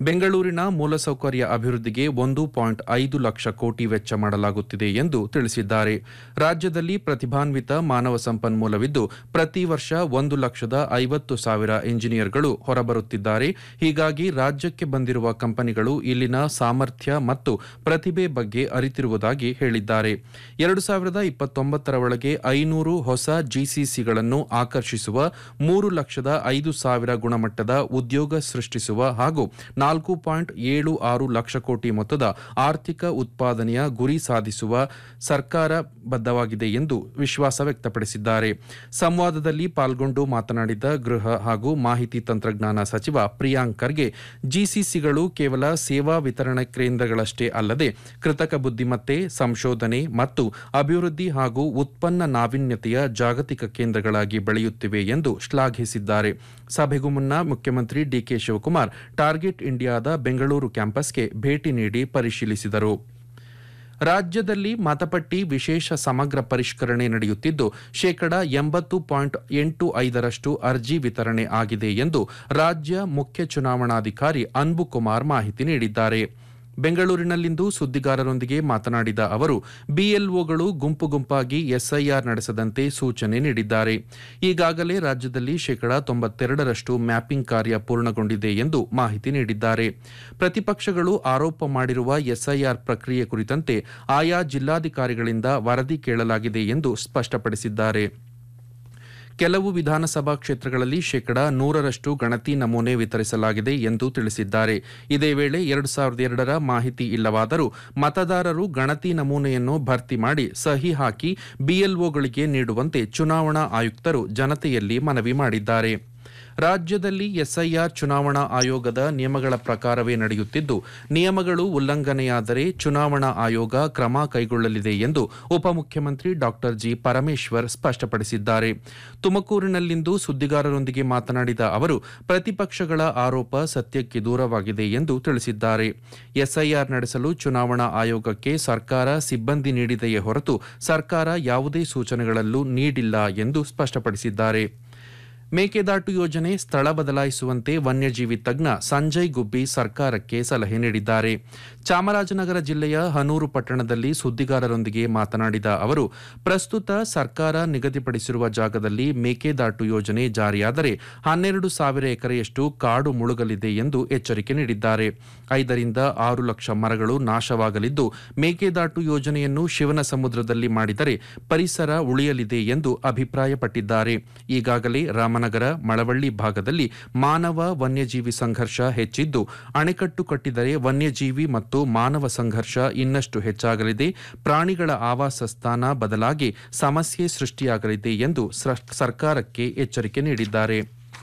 ಬೆಂಗಳೂರಿನ ಮೂಲಸೌಕರ್ಯ ಅಭಿವೃದ್ಧಿಗೆ ಒಂದು ಪಾಯಿಂಟ್ ಐದು ಲಕ್ಷ ಕೋಟಿ ವೆಚ್ಚ ಮಾಡಲಾಗುತ್ತಿದೆ ಎಂದು ತಿಳಿಸಿದ್ದಾರೆ ರಾಜ್ಯದಲ್ಲಿ ಪ್ರತಿಭಾನ್ವಿತ ಮಾನವ ಸಂಪನ್ಮೂಲವಿದ್ದು ಪ್ರತಿ ವರ್ಷ ಒಂದು ಲಕ್ಷದ ಐವತ್ತು ಸಾವಿರ ಇಂಜಿನಿಯರ್ಗಳು ಹೊರಬರುತ್ತಿದ್ದಾರೆ ಹೀಗಾಗಿ ರಾಜ್ಯಕ್ಕೆ ಬಂದಿರುವ ಕಂಪನಿಗಳು ಇಲ್ಲಿನ ಸಾಮರ್ಥ್ಯ ಮತ್ತು ಪ್ರತಿಭೆ ಬಗ್ಗೆ ಅರಿತಿರುವುದಾಗಿ ಹೇಳಿದ್ದಾರೆ ಎರಡು ಸಾವಿರದ ಇಪ್ಪತ್ತೊಂಬತ್ತರ ಒಳಗೆ ಐನೂರು ಹೊಸ ಜಿಸಿಸಿಗಳನ್ನು ಆಕರ್ಷಿಸುವ ಮೂರು ಲಕ್ಷದ ಐದು ಸಾವಿರ ಗುಣಮಟ್ಟದ ಉದ್ಯೋಗ ಸೃಷ್ಟಿಸುವ ಹಾಗೂ ನಾಲ್ಕು ಪಾಯಿಂಟ್ ಏಳು ಆರು ಲಕ್ಷ ಕೋಟಿ ಮೊತ್ತದ ಆರ್ಥಿಕ ಉತ್ಪಾದನೆಯ ಗುರಿ ಸಾಧಿಸುವ ಸರ್ಕಾರ ಬದ್ಧವಾಗಿದೆ ಎಂದು ವಿಶ್ವಾಸ ವ್ಯಕ್ತಪಡಿಸಿದ್ದಾರೆ ಸಂವಾದದಲ್ಲಿ ಪಾಲ್ಗೊಂಡು ಮಾತನಾಡಿದ ಗೃಹ ಹಾಗೂ ಮಾಹಿತಿ ತಂತ್ರಜ್ಞಾನ ಸಚಿವ ಪ್ರಿಯಾಂಕ್ ಖರ್ಗೆ ಜಿಸಿಸಿಗಳು ಕೇವಲ ಸೇವಾ ವಿತರಣಾ ಕೇಂದ್ರಗಳಷ್ಟೇ ಅಲ್ಲದೆ ಕೃತಕ ಬುದ್ಧಿಮತ್ತೆ ಸಂಶೋಧನೆ ಮತ್ತು ಅಭಿವೃದ್ಧಿ ಹಾಗೂ ಉತ್ಪನ್ನ ನಾವೀನ್ಯತೆಯ ಜಾಗತಿಕ ಕೇಂದ್ರಗಳಾಗಿ ಬೆಳೆಯುತ್ತಿವೆ ಎಂದು ಶ್ಲಾಘಿಸಿದ್ದಾರೆ ಸಭೆಗೂ ಮುನ್ನ ಮುಖ್ಯಮಂತ್ರಿ ಡಿಕೆ ಶಿವಕುಮಾರ್ ಟಾರ್ಗೆಟ್ ಇಂಡಿಯಾದ ಬೆಂಗಳೂರು ಕ್ಯಾಂಪಸ್ಗೆ ಭೇಟಿ ನೀಡಿ ಪರಿಶೀಲಿಸಿದರು ರಾಜ್ಯದಲ್ಲಿ ಮತಪಟ್ಟಿ ವಿಶೇಷ ಸಮಗ್ರ ಪರಿಷ್ಕರಣೆ ನಡೆಯುತ್ತಿದ್ದು ಶೇಕಡ ಎಂಬತ್ತು ಪಾಯಿಂಟ್ ಎಂಟು ಐದರಷ್ಟು ಅರ್ಜಿ ವಿತರಣೆ ಆಗಿದೆ ಎಂದು ರಾಜ್ಯ ಮುಖ್ಯ ಚುನಾವಣಾಧಿಕಾರಿ ಅನ್ಬು ಕುಮಾರ್ ಮಾಹಿತಿ ನೀಡಿದ್ದಾರೆ ಬೆಂಗಳೂರಿನಲ್ಲಿಂದು ಸುದ್ದಿಗಾರರೊಂದಿಗೆ ಮಾತನಾಡಿದ ಅವರು ಬಿಎಲ್ಒಗಳು ಗುಂಪು ಗುಂಪಾಗಿ ಎಸ್ಐಆರ್ ನಡೆಸದಂತೆ ಸೂಚನೆ ನೀಡಿದ್ದಾರೆ ಈಗಾಗಲೇ ರಾಜ್ಯದಲ್ಲಿ ಶೇಕಡಾ ತೊಂಬತ್ತೆರಡರಷ್ಟು ಮ್ಯಾಪಿಂಗ್ ಕಾರ್ಯ ಪೂರ್ಣಗೊಂಡಿದೆ ಎಂದು ಮಾಹಿತಿ ನೀಡಿದ್ದಾರೆ ಪ್ರತಿಪಕ್ಷಗಳು ಆರೋಪ ಮಾಡಿರುವ ಎಸ್ಐಆರ್ ಪ್ರಕ್ರಿಯೆ ಕುರಿತಂತೆ ಆಯಾ ಜಿಲ್ಲಾಧಿಕಾರಿಗಳಿಂದ ವರದಿ ಕೇಳಲಾಗಿದೆ ಎಂದು ಸ್ಪಷ್ಟಪಡಿಸಿದ್ದಾರೆ ಕೆಲವು ವಿಧಾನಸಭಾ ಕ್ಷೇತ್ರಗಳಲ್ಲಿ ಶೇಕಡಾ ನೂರರಷ್ಟು ಗಣತಿ ನಮೂನೆ ವಿತರಿಸಲಾಗಿದೆ ಎಂದು ತಿಳಿಸಿದ್ದಾರೆ ಇದೇ ವೇಳೆ ಎರಡು ಸಾವಿರದ ಎರಡರ ಮಾಹಿತಿ ಇಲ್ಲವಾದರೂ ಮತದಾರರು ಗಣತಿ ನಮೂನೆಯನ್ನು ಭರ್ತಿ ಮಾಡಿ ಸಹಿ ಹಾಕಿ ಬಿಎಲ್ಒಗಳಿಗೆ ನೀಡುವಂತೆ ಚುನಾವಣಾ ಆಯುಕ್ತರು ಜನತೆಯಲ್ಲಿ ಮನವಿ ಮಾಡಿದ್ದಾರೆ ರಾಜ್ಯದಲ್ಲಿ ಎಸ್ಐಆರ್ ಚುನಾವಣಾ ಆಯೋಗದ ನಿಯಮಗಳ ಪ್ರಕಾರವೇ ನಡೆಯುತ್ತಿದ್ದು ನಿಯಮಗಳು ಉಲ್ಲಂಘನೆಯಾದರೆ ಚುನಾವಣಾ ಆಯೋಗ ಕ್ರಮ ಕೈಗೊಳ್ಳಲಿದೆ ಎಂದು ಉಪಮುಖ್ಯಮಂತ್ರಿ ಡಾಕ್ಟರ್ ಜಿ ಪರಮೇಶ್ವರ್ ಸ್ಪಷ್ಟಪಡಿಸಿದ್ದಾರೆ ತುಮಕೂರಿನಲ್ಲಿಂದು ಸುದ್ದಿಗಾರರೊಂದಿಗೆ ಮಾತನಾಡಿದ ಅವರು ಪ್ರತಿಪಕ್ಷಗಳ ಆರೋಪ ಸತ್ಯಕ್ಕೆ ದೂರವಾಗಿದೆ ಎಂದು ತಿಳಿಸಿದ್ದಾರೆ ಎಸ್ಐಆರ್ ನಡೆಸಲು ಚುನಾವಣಾ ಆಯೋಗಕ್ಕೆ ಸರ್ಕಾರ ಸಿಬ್ಬಂದಿ ನೀಡಿದೆಯೇ ಹೊರತು ಸರ್ಕಾರ ಯಾವುದೇ ಸೂಚನೆಗಳಲ್ಲೂ ನೀಡಿಲ್ಲ ಎಂದು ಸ್ಪಷ್ಟಪಡಿಸಿದ್ದಾರೆ ಮೇಕೆದಾಟು ಯೋಜನೆ ಸ್ಥಳ ಬದಲಾಯಿಸುವಂತೆ ವನ್ಯಜೀವಿ ತಜ್ಞ ಸಂಜಯ್ ಗುಬ್ಬಿ ಸರ್ಕಾರಕ್ಕೆ ಸಲಹೆ ನೀಡಿದ್ದಾರೆ ಚಾಮರಾಜನಗರ ಜಿಲ್ಲೆಯ ಹನೂರು ಪಟ್ಟಣದಲ್ಲಿ ಸುದ್ದಿಗಾರರೊಂದಿಗೆ ಮಾತನಾಡಿದ ಅವರು ಪ್ರಸ್ತುತ ಸರ್ಕಾರ ನಿಗದಿಪಡಿಸಿರುವ ಜಾಗದಲ್ಲಿ ಮೇಕೆದಾಟು ಯೋಜನೆ ಜಾರಿಯಾದರೆ ಹನ್ನೆರಡು ಸಾವಿರ ಎಕರೆಯಷ್ಟು ಕಾಡು ಮುಳುಗಲಿದೆ ಎಂದು ಎಚ್ಚರಿಕೆ ನೀಡಿದ್ದಾರೆ ಐದರಿಂದ ಆರು ಲಕ್ಷ ಮರಗಳು ನಾಶವಾಗಲಿದ್ದು ಮೇಕೆದಾಟು ಯೋಜನೆಯನ್ನು ಶಿವನ ಸಮುದ್ರದಲ್ಲಿ ಮಾಡಿದರೆ ಪರಿಸರ ಉಳಿಯಲಿದೆ ಎಂದು ಅಭಿಪ್ರಾಯಪಟ್ಟಿದ್ದಾರೆ ಈಗಾಗಲೇ ರಾಮನಗರ ಮಳವಳ್ಳಿ ಭಾಗದಲ್ಲಿ ಮಾನವ ವನ್ಯಜೀವಿ ಸಂಘರ್ಷ ಹೆಚ್ಚಿದ್ದು ಅಣೆಕಟ್ಟು ಕಟ್ಟಿದರೆ ವನ್ಯಜೀವಿ ಮತ್ತು ಮಾನವ ಸಂಘರ್ಷ ಇನ್ನಷ್ಟು ಹೆಚ್ಚಾಗಲಿದೆ ಪ್ರಾಣಿಗಳ ಆವಾಸ ಸ್ಥಾನ ಬದಲಾಗಿ ಸಮಸ್ಯೆ ಸೃಷ್ಟಿಯಾಗಲಿದೆ ಎಂದು ಸ್ರ- ಸರ್ಕಾರಕ್ಕೆ ಎಚ್ಚರಿಕೆ ನೀಡಿದ್ದಾರೆ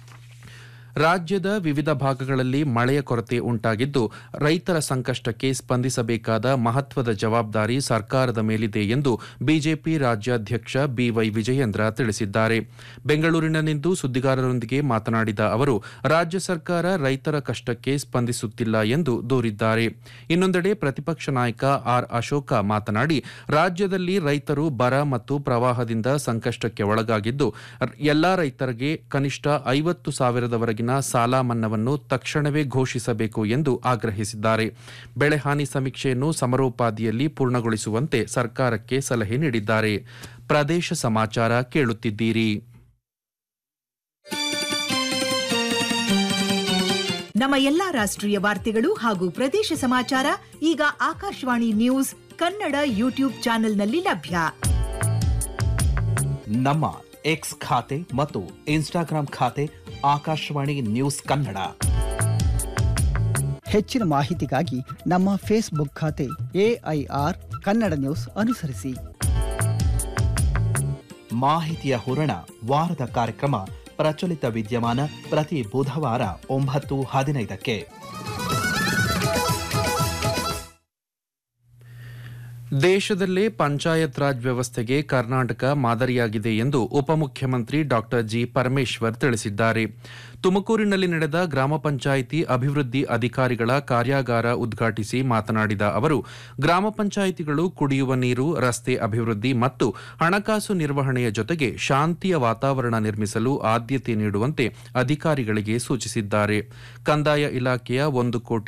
ರಾಜ್ಯದ ವಿವಿಧ ಭಾಗಗಳಲ್ಲಿ ಮಳೆಯ ಕೊರತೆ ಉಂಟಾಗಿದ್ದು ರೈತರ ಸಂಕಷ್ಟಕ್ಕೆ ಸ್ಪಂದಿಸಬೇಕಾದ ಮಹತ್ವದ ಜವಾಬ್ದಾರಿ ಸರ್ಕಾರದ ಮೇಲಿದೆ ಎಂದು ಬಿಜೆಪಿ ರಾಜ್ಯಾಧ್ಯಕ್ಷ ಬಿವೈ ವಿಜಯೇಂದ್ರ ತಿಳಿಸಿದ್ದಾರೆ ಬೆಂಗಳೂರಿನಲ್ಲಿಂದು ಸುದ್ದಿಗಾರರೊಂದಿಗೆ ಮಾತನಾಡಿದ ಅವರು ರಾಜ್ಯ ಸರ್ಕಾರ ರೈತರ ಕಷ್ಟಕ್ಕೆ ಸ್ಪಂದಿಸುತ್ತಿಲ್ಲ ಎಂದು ದೂರಿದ್ದಾರೆ ಇನ್ನೊಂದೆಡೆ ಪ್ರತಿಪಕ್ಷ ನಾಯಕ ಆರ್ ಅಶೋಕ ಮಾತನಾಡಿ ರಾಜ್ಯದಲ್ಲಿ ರೈತರು ಬರ ಮತ್ತು ಪ್ರವಾಹದಿಂದ ಸಂಕಷ್ಟಕ್ಕೆ ಒಳಗಾಗಿದ್ದು ರ- ಎಲ್ಲಾ ರೈತರಿಗೆ ಕನಿಷ್ಠ ಐವತ್ತು ಸಾವಿರದವರೆಗಿನ ಸಾಲ ಮನ್ನಾವನ್ನು ತಕ್ಷಣವೇ ಘೋಷಿಸಬೇಕು ಎಂದು ಆಗ್ರಹಿಸಿದ್ದಾರೆ ಬೆಳೆ ಹಾನಿ ಸಮೀಕ್ಷೆಯನ್ನು ಸಮರೋಪಾದಿಯಲ್ಲಿ ಪೂರ್ಣಗೊಳಿಸುವಂತೆ ಸರ್ಕಾರಕ್ಕೆ ಸಲಹೆ ನೀಡಿದ್ದಾರೆ ಪ್ರದೇಶ ಸಮಾಚಾರ ಕೇಳುತ್ತಿದ್ದೀರಿ ನಮ್ಮ ಎಲ್ಲಾ ರಾಷ್ಟ್ರೀಯ ವಾರ್ತೆಗಳು ಹಾಗೂ ಪ್ರದೇಶ ಸಮಾಚಾರ ಈಗ ಆಕಾಶವಾಣಿ ನ್ಯೂಸ್ ಕನ್ನಡ ಯೂಟ್ಯೂಬ್ ಚಾನೆಲ್ನಲ್ಲಿ ಲಭ್ಯ ನಮ್ಮ ಎಕ್ಸ್ ಖಾತೆ ಮತ್ತು ಇನ್ಸ್ಟಾಗ್ರಾಂ ಖಾತೆ ಆಕಾಶವಾಣಿ ನ್ಯೂಸ್ ಕನ್ನಡ ಹೆಚ್ಚಿನ ಮಾಹಿತಿಗಾಗಿ ನಮ್ಮ ಫೇಸ್ಬುಕ್ ಖಾತೆ ಎಐಆರ್ ಕನ್ನಡ ನ್ಯೂಸ್ ಅನುಸರಿಸಿ ಮಾಹಿತಿಯ ಹೂರಣ ವಾರದ ಕಾರ್ಯಕ್ರಮ ಪ್ರಚಲಿತ ವಿದ್ಯಮಾನ ಪ್ರತಿ ಬುಧವಾರ ಒಂಬತ್ತು ಹದಿನೈದಕ್ಕೆ ದೇಶದಲ್ಲೇ ಪಂಚಾಯತ್ ರಾಜ್ ವ್ಯವಸ್ಥೆಗೆ ಕರ್ನಾಟಕ ಮಾದರಿಯಾಗಿದೆ ಎಂದು ಉಪಮುಖ್ಯಮಂತ್ರಿ ಡಾಕ್ಟರ್ ಜಿ ಪರಮೇಶ್ವರ್ ತಿಳಿಸಿದ್ದಾರೆ ತುಮಕೂರಿನಲ್ಲಿ ನಡೆದ ಗ್ರಾಮ ಪಂಚಾಯಿತಿ ಅಭಿವೃದ್ಧಿ ಅಧಿಕಾರಿಗಳ ಕಾರ್ಯಾಗಾರ ಉದ್ಘಾಟಿಸಿ ಮಾತನಾಡಿದ ಅವರು ಗ್ರಾಮ ಪಂಚಾಯಿತಿಗಳು ಕುಡಿಯುವ ನೀರು ರಸ್ತೆ ಅಭಿವೃದ್ಧಿ ಮತ್ತು ಹಣಕಾಸು ನಿರ್ವಹಣೆಯ ಜೊತೆಗೆ ಶಾಂತಿಯ ವಾತಾವರಣ ನಿರ್ಮಿಸಲು ಆದ್ಯತೆ ನೀಡುವಂತೆ ಅಧಿಕಾರಿಗಳಿಗೆ ಸೂಚಿಸಿದ್ದಾರೆ ಕಂದಾಯ ಇಲಾಖೆಯ ಒಂದು ಕೋಟಿ